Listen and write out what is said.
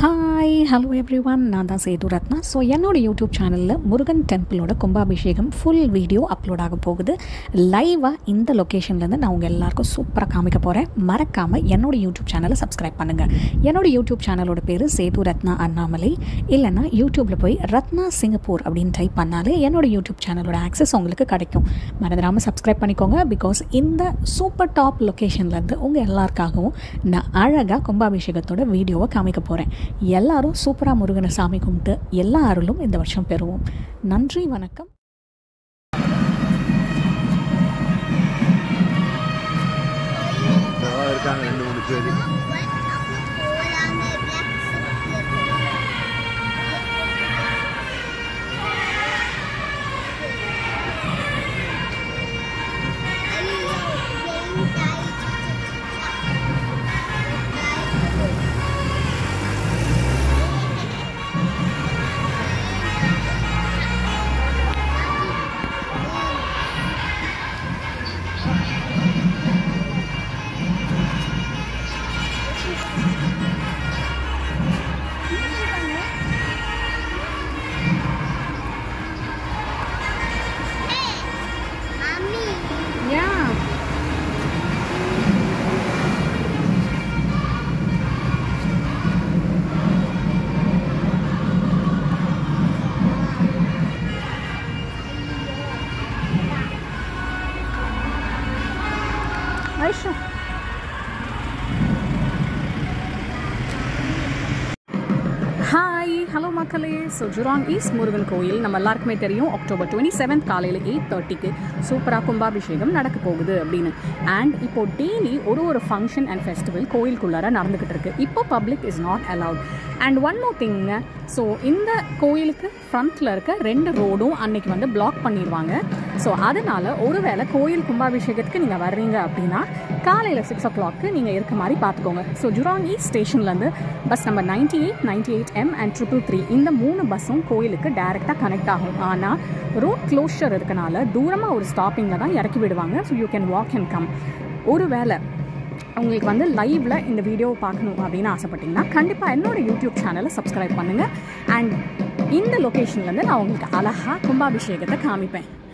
Hi hello every everyone நான் தான் Sethu Ratna so என்னோட யூடியூப் சேனலில் முருகன் டெம்பிளோட கும்பாபிஷேகம் ஃபுல் வீடியோ அப்லோட் ஆக போகுது லைவாக இந்த லொக்கேஷன்லேருந்து நான் உங்கள் எல்லாருக்கும் சூப்பராக காமிக்க போகிறேன் மறக்காமல் என்னோட யூடியூப் சேனலை சப்ஸ்கிரைப் பண்ணுங்கள் என்னோட யூடியூப் சேனலோட பேர் சேது ரத்னா அண்ணாமலை இல்லைன்னா யூடியூப்பில் போய் ரத்னா சிங்கப்பூர் அப்படின்னு டைப் பண்ணாலே என்னோட யூடியூப் சேனலோட ஆக்சஸ் உங்களுக்கு கிடைக்கும் மறந்துடாமல் சப்ஸ்கிரைப் பண்ணிக்கோங்க பிகாஸ் இந்த சூப்பர் டாப் லொக்கேஷன்லேருந்து உங்கள் எல்லாருக்காகவும் நான் அழகாக கும்பாபிஷேகத்தோட வீடியோவை காமிக்க போகிறேன் எல்லாரும் சூப்பராக முருகனை சாமி கும்பிட்டு எல்லா அருளும் இந்த வருஷம் பெறுவோம் நன்றி வணக்கம் இதெல்லாம் இருக்காங்க ரெண்டு மூணு பேர் Yeah. Aisha. ஹாய் ஹலோ மக்களே ஸோ ஜுராங் ஈஸ்ட் முருகன் கோயில் நம்ம எல்லாருக்குமே தெரியும் அக்டோபர் டுவெண்ட்டி செவன்த் காலையில் எயிட் தேர்ட்டிக்கு சூப்பராக கும்பாபிஷேகம் நடக்க போகுது அப்படின்னு அண்ட் இப்போ டெய்லி ஒரு ஒரு ஃபங்க்ஷன் அண்ட் ஃபெஸ்டிவல் கோயிலுக்குள்ளார நடந்துக்கிட்டு இருக்கு இப்போ public is not allowed and one more thing so இந்த கோயிலுக்கு ஃப்ரண்ட்டில் இருக்க ரெண்டு ரோடும் அன்னைக்கு வந்து பிளாக் பண்ணிடுவாங்க ஸோ அதனால ஒருவேளை கோயில் கும்பாபிஷேகத்துக்கு நீங்கள் வர்றீங்க அப்படின்னா காலையில் சிக்ஸ் ஓ கிளாக்கு நீங்கள் இருக்க மாதிரி பார்த்துக்கோங்க ஸோ ஜுராங் ஈஸ்ட் ஸ்டேஷன்லேருந்து bus number ninety eight ninety eight M and triple three இந்த மூணு பஸ்ஸும் கோயிலுக்கு டைரெக்டாக கனெக்ட் ஆகும் ஆனால் ரோட் க்ளோஷர் இருக்கனால தூரமாக ஒரு ஸ்டாப்பிங்கில் தான் இறக்கி விடுவாங்க so you can walk and come ஒருவேளை உங்களுக்கு வந்து லைவில் இந்த வீடியோவை பார்க்கணும் அப்படின்னு ஆசைப்பட்டீங்கன்னா கண்டிப்பாக என்னோட யூடியூப் சேனலை சப்ஸ்கிரைப் பண்ணுங்கள் அண்ட் இந்த லொக்கேஷன்லேருந்து நான் உங்களுக்கு அழகாக கும்பாபிஷேகத்தை காமிப்பேன்